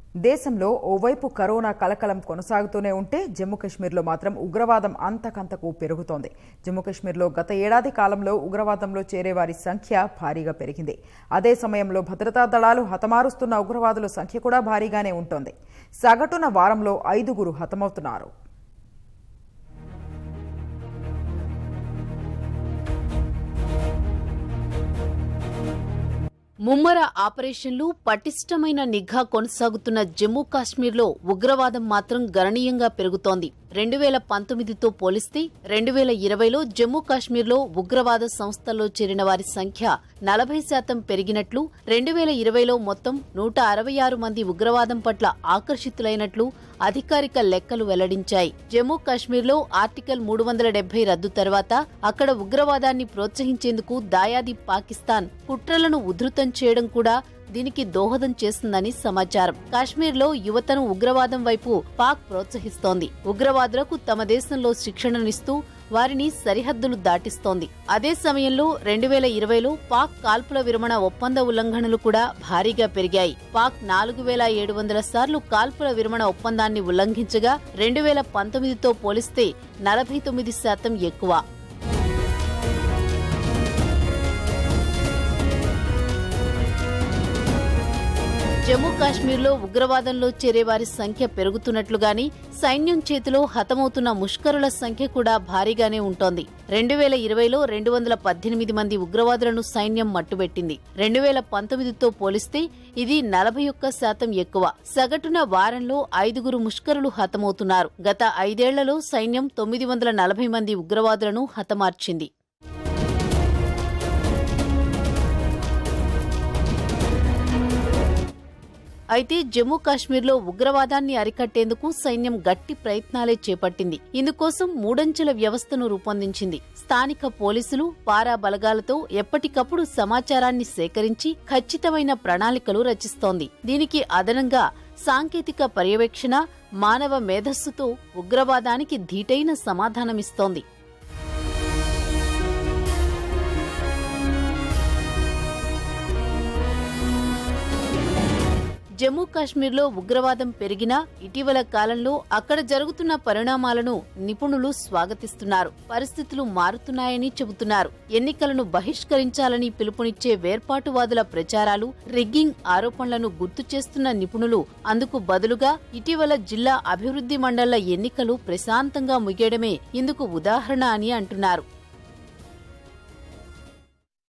దేశంలో ఓవైపు కరోనా కలకలం కొనసాగుతూనే ఉంటే జమ్మూ కాశ్మీర్లో మాత్రం ఉగ్రవాదం అంతకంతకు పెరుగుతోంది జమ్మూ కాశ్మీర్లో గత ఏడాది కాలంలో ఉగ్రవాదంలో చేరే వారి సంఖ్య భారీగా పెరిగింది అదే సమయంలో భద్రతా దళాలు హతమారుస్తున్న ఉగ్రవాదుల సంఖ్య కూడా భారీగానే ఉంటోంది సగటున వారంలో ఐదుగురు హతమవుతున్నారు ముమ్మర ఆపరేషన్లు పటిష్టమైన నిఘా కొనసాగుతున్న జమ్మూ కాశ్మీర్లో ఉగ్రవాదం మాత్రం గణనీయంగా పెరుగుతోంది రెండు వేల పంతొమ్మిదితో పోలిస్తే రెండు వేల ఇరవైలో జమ్మూ కాశ్మీర్లో ఉగ్రవాద సంస్థల్లో చేరిన వారి సంఖ్య నలభై శాతం పెరిగినట్లు రెండు వేల ఇరవైలో మొత్తం నూట అరవై ఆరు మంది ఉగ్రవాదం పట్ల ఆకర్షితులైనట్లు అధికారిక లెక్కలు వెల్లడించాయి జమ్మూ కాశ్మీర్లో ఆర్టికల్ మూడు వందల డెబ్బై రద్దు తర్వాత అక్కడ ఉగ్రవాదాన్ని ప్రోత్సహించేందుకు దాయాది పాకిస్తాన్ కుట్రలను ఉధృతం చేయడం కూడా దీనికి దోహదం చేస్తుందని సమాచారం కాశ్మీర్లో యువతను ఉగ్రవాదం వైపు పాక్ ప్రోత్సహిస్తోంది ఉగ్రవాదులకు తమ దేశంలో శిక్షణనిస్తూ వారిని సరిహద్దులు దాటిస్తోంది అదే సమయంలో రెండు వేల ఇరవైలో పాక్ కాల్పుల విరమణ ఒప్పంద ఉల్లంఘనలు కూడా భారీగా పెరిగాయి పాక్ నాలుగు వేల ఏడు వందల సార్లు కాల్పుల విరమణ ఒప్పందాన్ని ఉల్లంఘించగా రెండు వేల పంతొమ్మిదితో పోలిస్తే నలభై తొమ్మిది శాతం ఎక్కువ జమ్మూ కాశ్మీర్లో ఉగ్రవాదంలో చేరే వారి సంఖ్య పెరుగుతున్నట్లుగాని సైన్యం చేతిలో హతమవుతున్న ముష్కరుల సంఖ్య కూడా భారీగానే ఉంటోంది రెండు వేల ఇరవైలో రెండు వందల పద్దెనిమిది మంది ఉగ్రవాదులను సైన్యం మట్టుబెట్టింది రెండు వేల పంతొమ్మిదితో పోలిస్తే ఇది నలభై ఒక్క శాతం ఎక్కువ సగటున వారంలో ఐదుగురు ముష్కరులు హతమవుతున్నారు గత ఐదేళ్లలో సైన్యం తొమ్మిది వందల నలభై మంది ఉగ్రవాదులను హతమార్చింది అయితే జమ్మూ కాశ్మీర్లో ఉగ్రవాదాన్ని అరికట్టేందుకు సైన్యం గట్టి ప్రయత్నాలే చేపట్టింది ఇందుకోసం మూడంచెల వ్యవస్థను రూపొందించింది స్థానిక పోలీసులు పారా బలగాలతో ఎప్పటికప్పుడు సమాచారాన్ని సేకరించి ఖచ్చితమైన ప్రణాళికలు రచిస్తోంది దీనికి అదనంగా సాంకేతిక పర్యవేక్షణ మానవ మేధస్సుతో ఉగ్రవాదానికి ధీటైన సమాధానమిస్తోంది జమ్మూ కాశ్మీర్లో ఉగ్రవాదం పెరిగినా ఇటీవల కాలంలో అక్కడ జరుగుతున్న పరిణామాలను నిపుణులు స్వాగతిస్తున్నారు పరిస్థితులు మారుతున్నాయని చెబుతున్నారు ఎన్నికలను బహిష్కరించాలని పిలుపునిచ్చే వేర్పాటువాదుల ప్రచారాలు రిగ్గింగ్ ఆరోపణలను గుర్తు చేస్తున్న నిపుణులు అందుకు బదులుగా ఇటీవల జిల్లా అభివృద్ధి మండళ్ల ఎన్నికలు ప్రశాంతంగా ముగియడమే ఇందుకు ఉదాహరణ అని అంటున్నారు